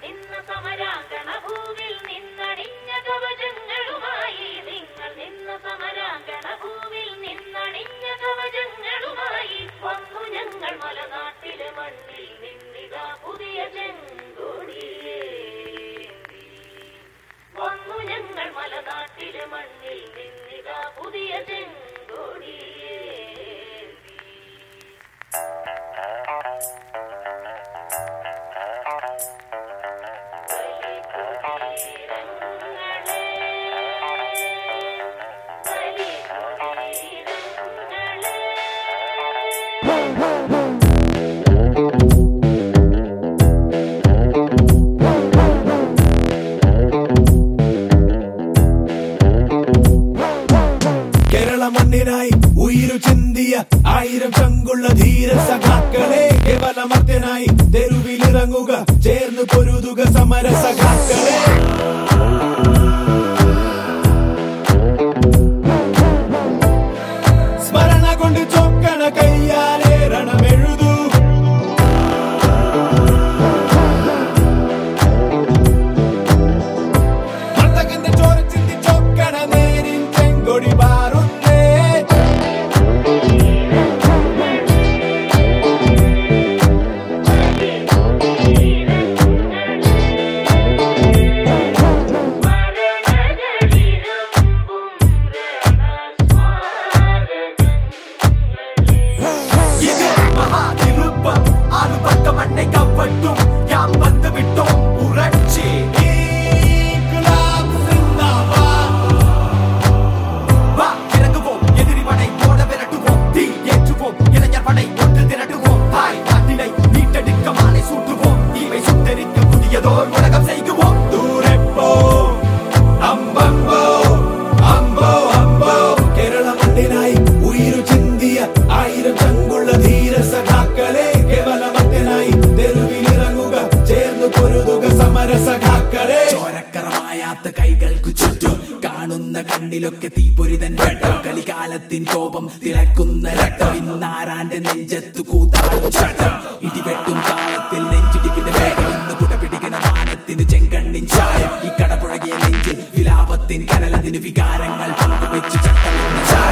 നിന്ന സമരാങ്കണ ഭൂവിൽ നിന്നണിഞ്ഞ കവചങ്ങളുമായി നിങ്ങൾ നിന്ന സമരാങ്കണ ഭൂവിൽ നിന്നണിഞ്ഞ കവചങ്ങളുമായി വന്നു ഞങ്ങൾ മലനാട്ടിലെ മണ്ണിൽ നിന്നിതാ പുതിയ ചെങ്കൊടിയേ വന്നു ഞങ്ങൾ മലനാട്ടിലെ മണ്ണിൽ നിന്നിതാ പുതിയ ചെങ്കൊടിയേ കേരള മണ്ണിനായി ഉയിരു ചിന്തിയ ആയിരം ചങ്കുള്ള ധീര സഖാക്കളെ കേവലമർത്യനായി തെരുവിലിറങ്ങുക ചേർന്ന് പൊരുതുക സമര സഖാക്കളെ സ്മരണ കൊണ്ട് ചൊക്കണ കയ്യാലെ രണമെഴുതൂ ഭർത്തകന്റെ ചോര ചിന്തി ചൊക്കണ നേരിൻ ചെങ്കൊടി പാറുന്നേ இது மகா திருப்பம் ஆறு பக்க மண்ணை கவ்வட்டும் யாம் வந்து விட்டோம் புரட்சி இன்குலாப் சிந்தாபாத். வா இறங்குவோம் எதிரி படை போட விரட்டுவோம் தீ ஏற்றுவோம் இளைஞர் படை ஒன்று திரட்டுவோம் தாய் நாட்டினை மீட்டெடுக்க மாலை சூட்டுவோம் தீவை சுட்டெரிக்க புதியதோர் உலகம் செய்குவோம் ദൂരെ പോ അമ്പമ്പോ അമ്പോ അമ്പോ കേരള മണ്ണിനായി ഉയിരു ചിന്തിയ ആയിരം ചങ്കുള്ള ധീര സഖാക്കളെ കേവലമത്യനായി തെരുവിലിറങ്ങുക ചേർന്ന് പൊരുതുക സമര സഖാക്കളെ ചോരക്കറമായാത്ത കൈകൾക്കു ചുറ്റും കാണുന്ന കണ്ണിലൊക്കെ തീപൊരിതൻ വെട്ടം കലികാലത്തിൻ കോപം തിളക്കുന്ന രക്തം ഇന്നാരാന്റെ നെഞ്ചത്തു കൂത്താടും ചട്ടം ഇടിവെട്ടും താളത്തിൽ നെഞ്ചിടിപ്പിന്റെ വേഗം ഇന്ന് കുടപിടിക്കുന്ന മാനത്തിന് ചെങ്കണ്ണിൻ ചായം ഈ കടപുഴകിയ നെഞ്ചിൽ വിലാപത്തിൻ കനലതിന് വികാരങ്ങൾ പങ്കുവെച്ച് ചട്ടം ചായം